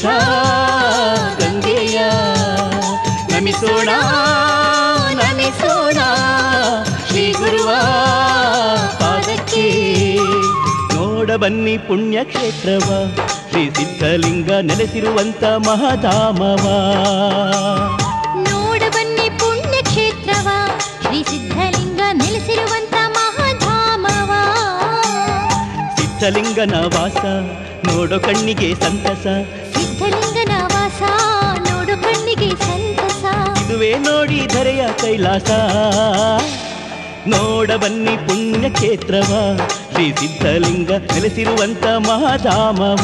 ಗಂಗೆಯ ನಮಿಸೋಣ ನಮಿಸೋಣ ಶ್ರೀ ಗುರುವ ಪಾದಕ್ಕೆ ನೋಡ ಬನ್ನಿ ಪುಣ್ಯ ಕ್ಷೇತ್ರವ ಶ್ರೀ ಸಿದ್ಧಲಿಂಗ ನೆಲೆಸಿರುವಂತ ಮಹಧಾಮವ ನೋಡ ಬನ್ನಿ ಪುಣ್ಯ ಕ್ಷೇತ್ರವ ಶ್ರೀ ಸಿದ್ಧಲಿಂಗ ನೆಲೆಸಿರುವಂತ ಮಹಾಧಾಮವ ಸಿದ್ಧಲಿಂಗನ ವಾಸ ನೋಡೋ ಕಣ್ಣಿಗೆ ಸಂತಸ ಸಿದ್ಧಲಿಂಗನ ವಾಸ ನೋಡು ಕಣ್ಣಿಗೆ ಸಂತಸ ಇದುವೇ ನೋಡಿ ಧರೆಯ ಕೈಲಾಸ ನೋಡ ಬನ್ನಿ ಪುಣ್ಯ ಕ್ಷೇತ್ರವ ಶ್ರೀ ಸಿದ್ಧಲಿಂಗ ನೆಲೆಸಿರುವಂತ ಮಹಾಧಾಮವ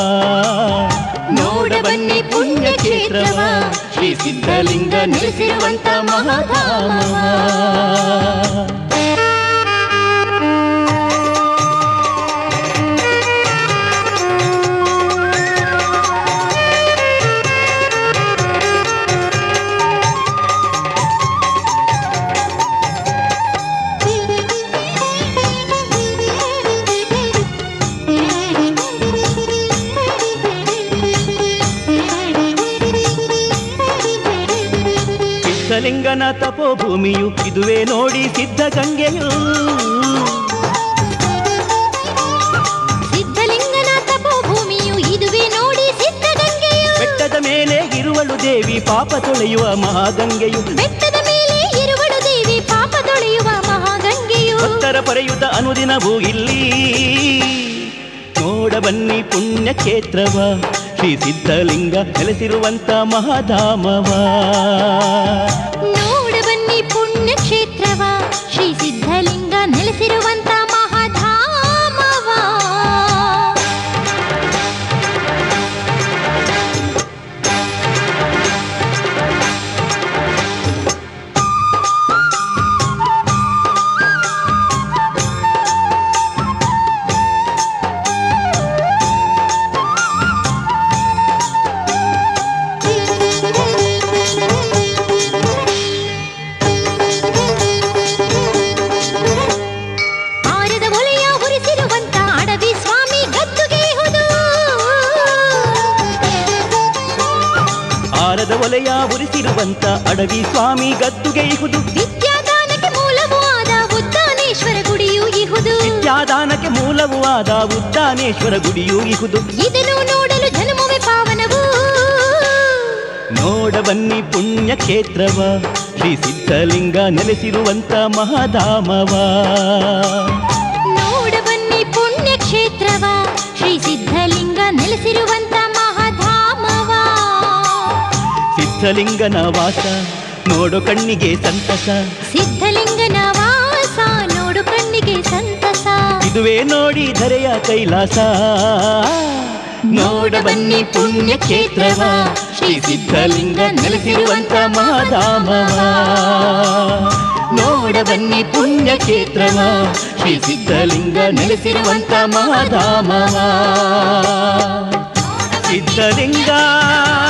ನೋಡ ಬನ್ನಿ ಪುಣ್ಯ ಕ್ಷೇತ್ರವ ಶ್ರೀ ಸಿದ್ಧಲಿಂಗ ನೆಲೆಸಿರುವಂತ ಮಹಾಧಾಮವ ಸಿದ್ಧಲಿಂಗನ ತಪೋಭೂಮಿಯು ಇದುವೇ ನೋಡಿ ಸಿದ್ಧ ಗಂಗೆಯು ಸಿದ್ಧಲಿಂಗನ ತಪೋಭೂಮಿಯು ಇದುವೇ ನೋಡಿ ಸಿದ್ಧಗಂಗೆಯು ಬೆಟ್ಟದ ಮೇಲೆ ಇರುವಳು ದೇವಿ ಪಾಪ ತೊಳೆಯುವ ಮಹಾಗಂಗೆಯು ಬೆಟ್ಟದ ಮೇಲೆ ಇರುವಳು ದೇವಿ ಪಾಪ ತೊಳೆಯುವ ಮಹಾಗಂಗೆಯು ಭಕ್ತರ ಪರೆಯುತ್ತ ಅನುದಿನವೂ ಇಲ್ಲಿ ನೋಡ ಬನ್ನಿ ಪುಣ್ಯ ಕ್ಷೇತ್ರವ ಶ್ರೀ ಸಿದ್ಧಲಿಂಗ ನೆಲೆಸಿರುವಂತ ಮಹಾಧಾಮವ ನೋಡ ಬನ್ನಿ ಪುಣ್ಯ ಕ್ಷೇತ್ರವ ಶ್ರೀ ಸಿದ್ಧಲಿಂಗ ನೆಲೆಸಿರುವಂತ ಮಹಾಧಾಮವ ಆರದ ಒಲೆಯ ಉರಿಸಿರುವಂತ ಅಡವಿ ಸ್ವಾಮಿ ಗದ್ದುಗೆ ಹುದು ಆರದ ಒಲೆಯ ಉರಿಸಿರುವಂತ ಅಡವಿ ಸ್ವಾಮಿ ಗದ್ದುಗೆ ಇಹುದು ವಿದ್ಯಾದಾನಕ್ಕೆ ಮೂಲವೂ ಆದ ಉದ್ದಾನೇಶ್ವರ ಗುಡಿಯು ಇಹುದು ವಿದ್ಯಾದಾನಕ್ಕೆ ಮೂಲವೂ ಆದ ಉದ್ದಾನೇಶ್ವರ ಗುಡಿಯೂ ಇಹುದು ಇದನ್ನು ನೋಡಲು ಜನ್ಮವೇ ಪಾವನವು ನೋಡ ಬನ್ನಿ ಪುಣ್ಯ ಕ್ಷೇತ್ರವ ಶ್ರೀ ಸಿದ್ಧಲಿಂಗ ನೆಲೆಸಿರುವಂತ ಮಹಾಧಾಮವ ನೋಡ ಬನ್ನಿ ಪುಣ್ಯ ಕ್ಷೇತ್ರವ ಶ್ರೀ ಸಿದ್ಧಲಿಂಗ ನೆಲೆಸಿರುವಂತ ಮಹಾಧಾಮವ ಸಿದ್ಧಲಿಂಗನ ವಾಸ ನೋಡೋ ಕಣ್ಣಿಗೆ ಸಂತಸ ಸಿದ್ಧಲಿಂಗನ ವಾಸ ನೋಡು ಕಣ್ಣಿಗೆ ಸಂತಸ ಇದುವೇ ನೋಡಿ ಧರೆಯ ಕೈಲಾಸ ನೋಡ ಬನ್ನಿ ಪುಣ್ಯ ಕ್ಷೇತ್ರವ ಶ್ರೀ ಸಿದ್ಧಲಿಂಗ ನೆಲೆಸಿರುವಂತ ಮಹಾಧಾಮವ ನೋಡ ಬನ್ನಿ ಪುಣ್ಯ ಕ್ಷೇತ್ರವ ಶ್ರೀ ಸಿದ್ಧಲಿಂಗ ನೆಲೆಸಿರುವಂತ ಮಹಾಧಾಮವ ಸಿದ್ಧಲಿಂಗ